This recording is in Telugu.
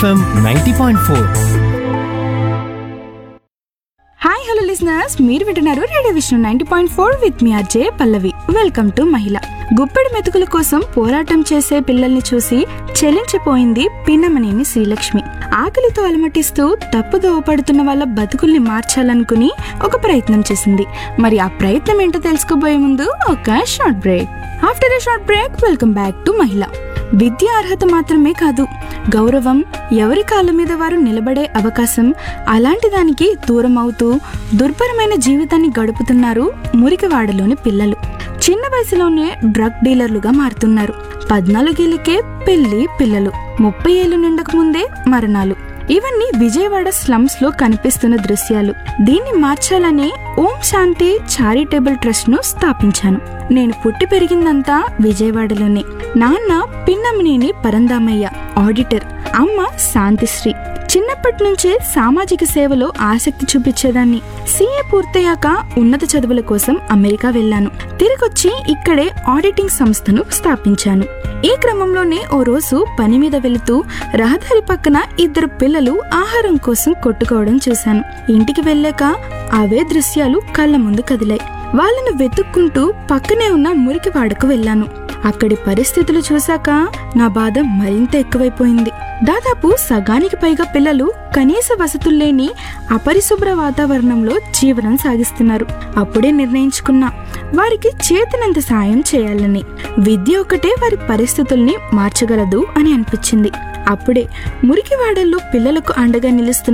FM ninety point four hi hello listeners మీరు వింటున్నారు radio Vishnu ninety point four with మీ అజయ్ పల్లవి వెల్కమ్ టు మహిళ గుప్పెడి మెతుకుల కోసం పోరాటం చేసే పిల్లల్ని చూసి చెలించిపోయింది పిన్నమనేని శ్రీలక్ష్మి ఆకలితో అలమటిస్తూ తప్పుదోవ పడుతున్న వాళ్ళ బతుకుల్ని మార్చాలనుకుని ఒక ప్రయత్నం చేసింది మరి ఆ ప్రయత్నం ఏంటో తెలుసుకోబోయే ముందు ఒక short break after a short break welcome back to మహిళ విద్య అర్హత మాత్రమే కాదు గౌరవం ఎవరి కాళ్ళ మీద వారు నిలబడే అవకాశం అలాంటి దానికి దూరం అవుతూ దుర్భరమైన జీవితాన్ని గడుపుతున్నారు మురికివాడలోని పిల్లలు చిన్న వయసులోనే డ్రగ్ డీలర్లుగా మారుతున్నారు పద్నాలుగేళ్ళకే పెళ్లి పిల్లలు ముప్పై ఏళ్ళు నిండక ముందే మరణాలు ఇవన్నీ విజయవాడ స్లమ్స్ లో కనిపిస్తున్న దృశ్యాలు దీన్ని మార్చాలని ఓం శాంతి చారిటబుల్ ట్రస్ట్ ను స్థాపించాను నేను పుట్టి పెరిగిందంతా విజయవాడలోనే నాన్న పిన్నమనేని పరందామయ్య ఆడిటర్ అమ్మ శాంతిశ్రీ చిన్నప్పటి నుంచే సామాజిక సేవలో ఆసక్తి చూపించేదాన్ని సీఏ పూర్తయ్యాక ఉన్నత చదువుల కోసం అమెరికా వెళ్ళాను తిరిగొచ్చి ఇక్కడే ఆడిటింగ్ సంస్థను స్థాపించాను ఈ క్రమంలోనే ఓ రోజు పని మీద వెళుతూ రహదారి పక్కన ఇద్దరు పిల్లలు ఆహారం కోసం కొట్టుకోవడం చూశాను ఇంటికి వెళ్ళాక అవే దృశ్యాలు కళ్ళ ముందు కదిలాయి వాళ్ళను వెతుక్కుంటూ పక్కనే ఉన్న మురికివాడకు వెళ్ళాను అక్కడి పరిస్థితులు చూశాక నా బాధ మరింత ఎక్కువైపోయింది దాదాపు సగానికి పైగా పిల్లలు కనీస వసతులు లేని అపరిశుభ్ర వాతావరణంలో జీవనం సాగిస్తున్నారు అప్పుడే నిర్ణయించుకున్నా వారికి చేతనంత సాయం చేయాలని విద్య ఒకటే వారి పరిస్థితుల్ని మార్చగలదు అని అనిపించింది అప్పుడే మురికివాడల్లో పిల్లలకు అండగా నిలుస్తున్న